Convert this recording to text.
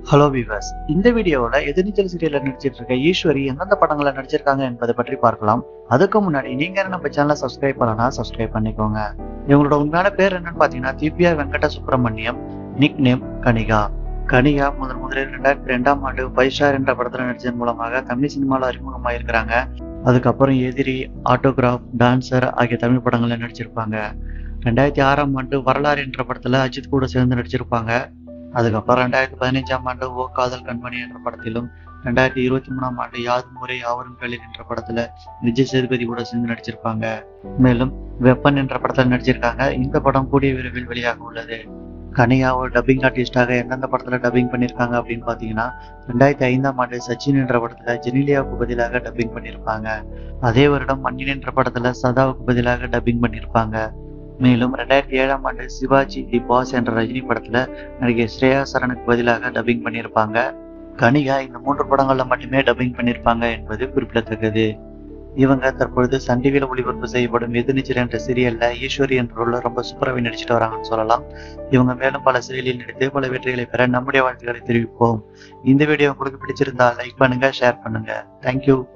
hello viewers இந்த வீடியோவில் எதிர்நீச்சல் சீரியல்ல நடிச்சிட்டு இருக்க ஈஸ்வரி எந்தெந்த படங்களை நடிச்சிருக்காங்க என்பதை பற்றி பார்க்கலாம் அதுக்கு முன்னாடி நீங்க நம்ம சேனலை சப்ஸ்கிரைப் பண்ணலாம் சப்ஸ்கிரைப் பண்ணிக்கோங்க இவங்களோட உண்மையான பேர் என்னன்னு பார்த்தீங்கன்னா திவ்யா வெங்கட சுப்பிரமணியம் நிக் நேம் கனிகா கனிகா முதன் முதலில் ரெண்டாயிரத்தி ரெண்டாம் ஆண்டு பைஷார் என்ற படத்தில் நடிச்சதன் மூலமாக தமிழ் சினிமாவில் அறிமுகமாயிருக்கிறாங்க அதுக்கப்புறம் எதிரி ஆட்டோகிராஃப் டான்சர் ஆகிய தமிழ் படங்களில் நடிச்சிருப்பாங்க ரெண்டாயிரத்தி ஆறாம் ஆண்டு வரலாறு என்ற படத்தில் அஜித் கூட சேர்ந்து நடிச்சிருப்பாங்க அதுக்கப்புறம் ரெண்டாயிரத்தி பதினைஞ்சாம் ஆண்டு ஓ காதல் கண்மணி என்ற படத்திலும் ரெண்டாயிரத்தி இருபத்தி மூணாம் ஆண்டு யாது முறை ஆவரும் களிர் என்ற படத்துல விஜய் சேதுபதி கூட சேர்ந்து நடிச்சிருப்பாங்க மேலும் வெப்பன் என்ற படத்தில் நடிச்சிருக்காங்க இந்த படம் கூடிய விரைவில் வெளியாக உள்ளது கனியா ஒரு டப்பிங் ஆர்டிஸ்டாக எந்தெந்த படத்துல டப்பிங் பண்ணியிருக்காங்க அப்படின்னு பார்த்தீங்கன்னா ரெண்டாயிரத்தி ஐந்தாம் ஆண்டு சச்சின் என்ற படத்துல ஜெனிலியாவுக்கு பதிலாக டப்பிங் பண்ணியிருப்பாங்க அதே வருடம் மண்ணின் என்ற படத்துல சதாவுக்கு பதிலாக டப்பிங் பண்ணியிருப்பாங்க மேலும் ரெண்டாயிரத்தி ஏழாம் ஆண்டு சிவாஜி தி பாஸ் என்ற ரஜினி படத்துல நடிகை ஸ்ரேயா சரணுக்கு பதிலாக டப்பிங் பண்ணியிருப்பாங்க கனிகா இந்த மூன்று படங்கள்ல மட்டுமே டப்பிங் பண்ணியிருப்பாங்க என்பது குறிப்பிடத்தக்கது இவங்க தற்பொழுது சன் டிவியில் ஒளிபரப்பு செய்யப்படும் எதிர்நீச்சல் என்ற சீரியல்ல ஈஸ்வரி என்ற ரோல்ல ரொம்ப சூப்பராகவே நடிச்சிட்டு வராங்கன்னு சொல்லலாம் இவங்க மேலும் பல சீரியலில் நடித்து பல வெற்றிகளை பெற நம்முடைய வாழ்த்துக்களை தெரிவிப்போம் இந்த வீடியோ உங்களுக்கு பிடிச்சிருந்தா லைக் பண்ணுங்க ஷேர் பண்ணுங்க தேங்க்யூ